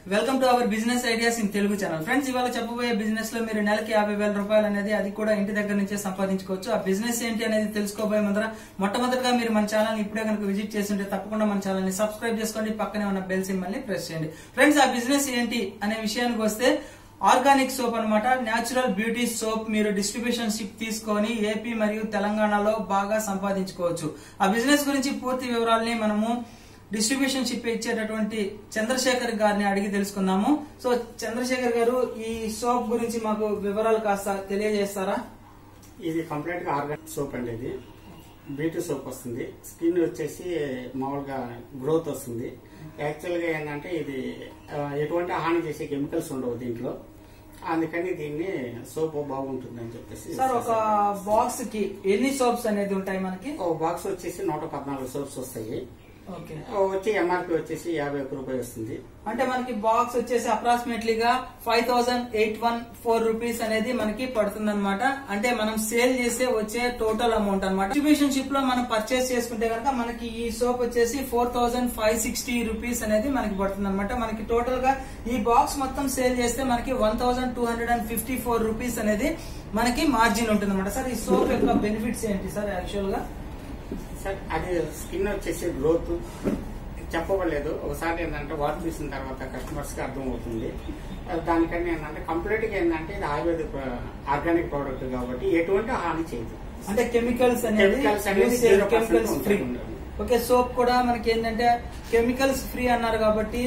Welcome to our business ideas in Telugu channel friends ఇవాళ చెప్పబోయే business లో మీరు నెలకి యాభై వేల రూపాయలు అనేది అది కూడా ఇంటి దగ్గర నుంచే సంపాదించుకోవచ్చు ఆ బిజినెస్ ఏంటి అనేది తెలుసుకోబోయే ముందర మొట్టమొదటిగా మీరు మన ఛానల్ ఇప్పుడే కనుక విజిట్ చేస్తుంటే తప్పకుండా మన ఛానల్ ని సబ్స్క్రైబ్ చేసుకోండి పక్కనే ఉన్న బెల్ సింబల్ ని ప్రెస్ చేయండి ఫ్రెండ్స్ ఆ బిజినెస్ ఏంటి అనే విషయానికి వస్తే ఆర్గానిక్ సోప్ అన్నమాట న్యాచురల్ బ్యూటీ సోప్ మీరు డిస్ట్రిబ్యూషన్ షిప్ తీసుకొని ఏపీ మరియు తెలంగాణలో బాగా సంపాదించుకోవచ్చు ఆ బిజినెస్ గురించి పూర్తి వివరాలని మనము డిస్ట్రిబ్యూషన్ షిప్ ఇచ్చేటటువంటి చంద్రశేఖర్ గారిని అడిగి తెలుసుకుందాము సో చంద్రశేఖర్ గారు ఈ సోప్ గురించి మాకు వివరాలు కాస్త తెలియజేస్తారా ఇది కంప్లీట్ గా ఆర్గానిక్ సోప్ అండి ఇది బ్యూటీ సోప్ వస్తుంది స్కిన్ వచ్చేసి మామూలుగా గ్రోత్ వస్తుంది యాక్చువల్ గా ఏంటంటే ఇది ఆ, ఎటువంటి హాని చేసే కెమికల్స్ ఉండవు దీంట్లో అందుకని దీన్ని సోప్ బాగుంటుంది అని చెప్పేసి సార్ ఒక బాక్స్ కి ఎన్ని సోప్స్ అనేది ఉంటాయి మనకి ఒక బాక్స్ వచ్చేసి నూట పద్నాలుగు సోప్స్ వస్తాయి ఓకే వచ్చి ఎంఆర్పి వచ్చేసి యాభై ఒక్క రూపాయి వస్తుంది అంటే మనకి బాక్స్ వచ్చేసి అప్రాక్సిమేట్లీ గా five thousand eight one four rupees అనేది మనకి పడుతుంది అంటే మనం సేల్ చేసే వచ్చే టోటల్ అమౌంట్ అనమాట డిస్ట్రిబ్యూషన్ షిప్ లో మనం పర్చేస్ చేసుకుంటే కనుక మనకి ఈ సోప్ వచ్చేసి four thousand five sixty rupees అనేది మనకి పడుతుంది అనమాట మనకి టోటల్ గా ఈ బాక్స్ మొత్తం సేల్ చేస్తే మనకి one thousand two hundred and fifty four rupees అనేది మనకి మార్జిన్ ఉంటుంది అనమాట సార్ ఈ సోప్ యొక్క బెనిఫిట్స్ ఏంటి సార్ యాక్చువల్ గా సార్ అది స్కిన్ వచ్చేసి గ్రోత్ చెప్పవలేదు ఒకసారి ఏంటంటే వాటర్ తీసిన తర్వాత కస్టమర్స్ కి అర్థం అవుతుంది దానికని ఏంటంటే కంప్లీట్ గా ఏంటంటే ఇది ఆయుర్వేదిక్ ఆర్గానిక్ ప్రోడక్ట్ కాబట్టి ఎటువంటి హాని చేయదు అంటే కెమికల్స్ అనేది Chemicals అనేది use చేయ- 0% కెమికల్స్ ఫ్రీ ఉంటుంది. ఓకే సోప్ కూడా మనకి ఏంటంటే కెమికల్స్ ఫ్రీ అన్నారు కాబట్టి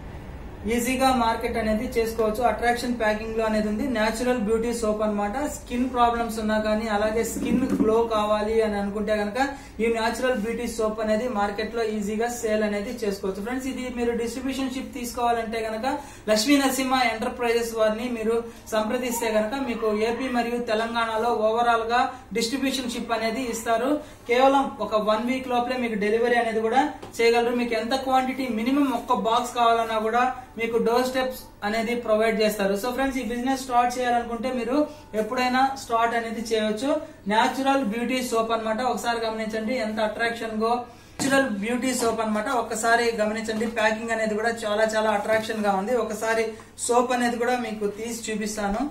ఈజీగా మార్కెట్ అనేది చేసుకోవచ్చు అట్రాక్షన్ ప్యాకింగ్ లో అనేది ఉంది నేచురల్ బ్యూటీ సోప్ అన్నమాట స్కిన్ ప్రాబ్లమ్స్ ఉన్నా కానీ అలాగే స్కిన్ గ్లో కావాలి అని అనుకుంటే కనుక ఈ నేచురల్ బ్యూటీ సోప్ అనేది మార్కెట్ లో ఈజీగా సేల్ అనేది చేసుకోవచ్చు ఫ్రెండ్స్ ఇది మీరు డిస్ట్రిబ్యూషన్ షిప్ తీసుకోవాలంటే కనుక లక్ష్మీ నరసింహ ఎంటర్ప్రైజెస్ వారిని మీరు సంప్రదిస్తే కనుక మీకు ఏపీ మరియు తెలంగాణలో ఓవరాల్ గా డిస్ట్రిబ్యూషన్ షిప్ అనేది ఇస్తారు కేవలం ఒక వన్ వీక్ లోపలే మీకు డెలివరీ అనేది కూడా చేయగలరు మీకు ఎంత క్వాంటిటీ మినిమం ఒక్క బాక్స్ కావాలన్నా కూడా మీకు డోర్ స్టెప్స్ అనేది ప్రొవైడ్ చేస్తారు సో ఫ్రెండ్స్ ఈ బిజినెస్ స్టార్ట్ చేయాలనుకుంటే మీరు ఎప్పుడైనా స్టార్ట్ అనేది చేయవచ్చు న్యాచురల్ బ్యూటీ సోప్ అన్నమాట ఒకసారి గమనించండి ఎంత అట్రాక్షన్ గో న్యాచురల్ బ్యూటీ సోప్ అన్నమాట ఒక్కసారి గమనించండి ప్యాకింగ్ అనేది కూడా చాలా చాలా అట్రాక్షన్ గా ఉంది ఒకసారి సోప్ అనేది కూడా మీకు తీసి చూపిస్తాను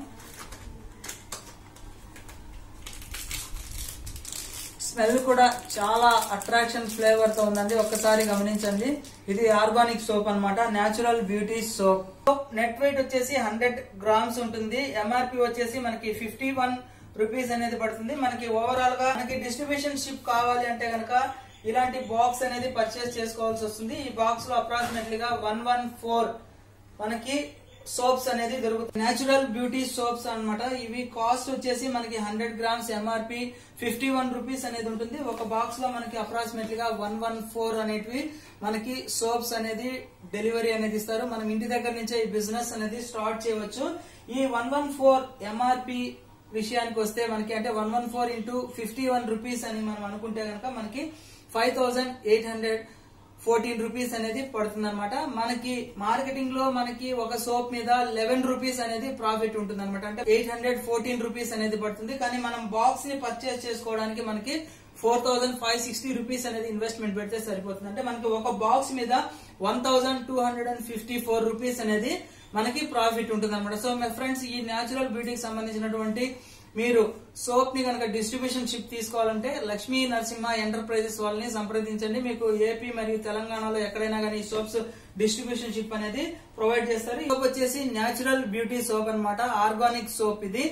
స్మెల్ కూడా చాలా అట్రాక్షన్ ఫ్లేవర్ తో ఉందండి ఒక్కసారి గమనించండి ఇది ఆర్గానిక్ సోప్ అన్నమాట natural beauty soap net weight వచ్చేసి హండ్రెడ్ గ్రామ్స్ ఉంటుంది ఎంఆర్పి వచ్చేసి మనకి ఫిఫ్టీ వన్ రూపీస్ అనేది పడుతుంది మనకి ఓవరాల్ గా మనకి డిస్ట్రిబ్యూషన్ షిప్ కావాలి అంటే గనక ఇలాంటి బాక్స్ అనేది పర్చేస్ చేసుకోవాల్సి వస్తుంది ఈ బాక్స్ లో అప్రాక్సిమేట్లీ గా వన్ వన్ ఫోర్ మనకి సోప్స్ అనేది దొరుకుతాయి నేచురల్ బ్యూటీ సోప్స్ అన్నమాట ఇవి కాస్ట్ వచ్చేసి మనకి hundred grams MRP fifty one rupees అనేది ఉంటుంది ఒక బాక్స్ లో మనకి అప్రాక్సిమేట్లీ గా వన్ వన్ ఫోర్ అనేటివి మనకి సోప్స్ అనేది డెలివరీ అనేది ఇస్తారు మనం ఇంటి దగ్గర నుంచే ఈ బిజినెస్ అనేది స్టార్ట్ చేయవచ్చు ఈ వన్ వన్ ఫోర్ ఎంఆర్పి విషయానికి వస్తే మనకి అంటే one one four into fifty one rupees అని మనం అనుకుంటే కనుక మనకి five thousand eight hundred fourteen rupees అనేది పడుతుంది అనమాట మనకి మార్కెటింగ్ లో మనకి ఒక సోప్ మీద లెవెన్ రూపీస్ అనేది ప్రాఫిట్ ఉంటుంది అనమాట అంటే ఎయిట్ హండ్రెడ్ ఫోర్టీన్ రూపీస్ అనేది పడుతుంది కానీ మనం బాక్స్ ని పర్చేస్ చేసుకోవడానికి మనకి four thousand five sixty rupees అనేది ఇన్వెస్ట్మెంట్ పెడితే సరిపోతుంది అంటే మనకి ఒక బాక్స్ మీద one thousand two hundred and fifty four rupees అనేది మనకి ప్రాఫిట్ ఉంటుంది అనమాట సో మై ఫ్రెండ్స్ ఈ న్యాచురల్ బ్యూటీకి సంబంధించినటువంటి మీరు సోప్ ని కనుక డిస్ట్రిబ్యూషన్ షిప్ తీసుకోవాలంటే లక్ష్మీ నరసింహ ఎంటర్ప్రైజెస్ వాళ్ళని సంప్రదించండి మీకు ఏపీ మరియు తెలంగాణలో ఎక్కడైనా కానీ ఈ సోప్స్ డిస్ట్రిబ్యూషన్ షిప్ అనేది ప్రొవైడ్ చేస్తారు ఈ సోప్ వచ్చేసి న్యాచురల్ బ్యూటీ సోప్ అన్నమాట ఆర్గానిక్ సోప్ ఇది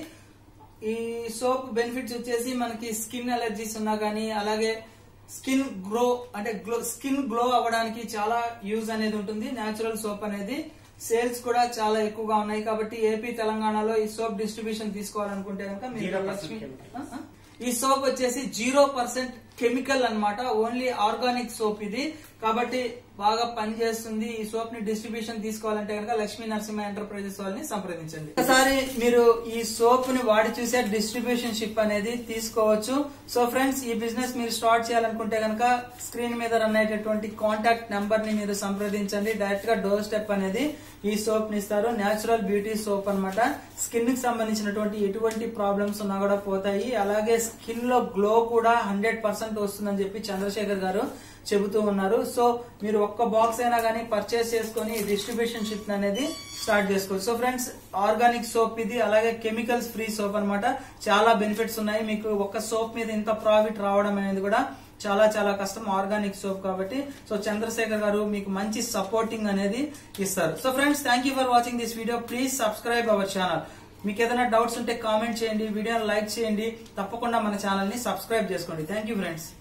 ఈ సోప్ బెనిఫిట్స్ వచ్చేసి మనకి స్కిన్ అలర్జీస్ ఉన్నా కానీ అలాగే స్కిన్ గ్లో అంటే గ్లో స్కిన్ గ్లో అవ్వడానికి చాలా యూజ్ అనేది ఉంటుంది నేచురల్ సోప్ అనేది సేల్స్ కూడా చాలా ఎక్కువగా ఉన్నాయి కాబట్టి ఏపీ తెలంగాణలో ఈ సోప్ డిస్ట్రిబ్యూషన్ తీసుకోవాలనుకుంటే కనుక మీరు 0% లక్ష్మీ chemical. ఆ, ఆ. ఈ సోప్ వచ్చేసి జీరో పర్సెంట్ కెమికల్ అన్నమాట ఓన్లీ ఆర్గానిక్ సోప్ ఇది కాబట్టి బాగా పనిచేస్తుంది ఈ సోప్ ని డిస్ట్రిబ్యూషన్ తీసుకోవాలంటే కనుక లక్ష్మీ నరసింహ ఎంటర్ప్రైజెస్ వాళ్ళని సంప్రదించండి ఒకసారి మీరు ఈ సోప్ ని వాడి చూసే డిస్ట్రిబ్యూషన్ షిప్ అనేది తీసుకోవచ్చు సో ఫ్రెండ్స్ ఈ బిజినెస్ మీరు స్టార్ట్ చేయాలనుకుంటే కనుక స్క్రీన్ మీద రన్ అయ్యేటటువంటి కాంటాక్ట్ నెంబర్ ని మీరు సంప్రదించండి డైరెక్ట్ గా డోర్ స్టెప్ అనేది ఈ సోప్ ని ఇస్తారు నేచురల్ బ్యూటీ సోప్ అన్నమాట స్కిన్ కి సంబంధించినటువంటి ఎటువంటి ప్రాబ్లమ్స్ ఉన్నా కూడా పోతాయి అలాగే స్కిన్ లో గ్లో కూడా హండ్రెడ్ పర్సెంట్ వస్తుందని చెప్పి చంద్రశేఖర్ గారు చెబుతూ ఉన్నారు సో మీరు ఒక్క బాక్స్ అయినా కానీ పర్చేస్ చేసుకొని డిస్ట్రిబ్యూషన్ షిప్ అనేది స్టార్ట్ చేసుకోవచ్చు సో ఫ్రెండ్స్ ఆర్గానిక్ సోప్ ఇది అలాగే కెమికల్స్ ఫ్రీ సోప్ అన్నమాట చాలా బెనిఫిట్స్ ఉన్నాయి మీకు ఒక్క సోప్ మీద ఇంత ప్రాఫిట్ రావడం అనేది కూడా చాలా చాలా కష్టం ఆర్గానిక్ సోప్ కాబట్టి సో చంద్రశేఖర్ గారు మీకు మంచి సపోర్టింగ్ అనేది ఇస్తారు so friends thank you for watching this video please subscribe our channel మీకు ఏదైనా డౌట్స్ ఉంటే కామెంట్ చేయండి వీడియోని లైక్ చేయండి తప్పకుండా మన ఛానల్ ని సబ్స్క్రైబ్ చేసుకోండి థ్యాంక్ యూ ఫ్రెండ్స్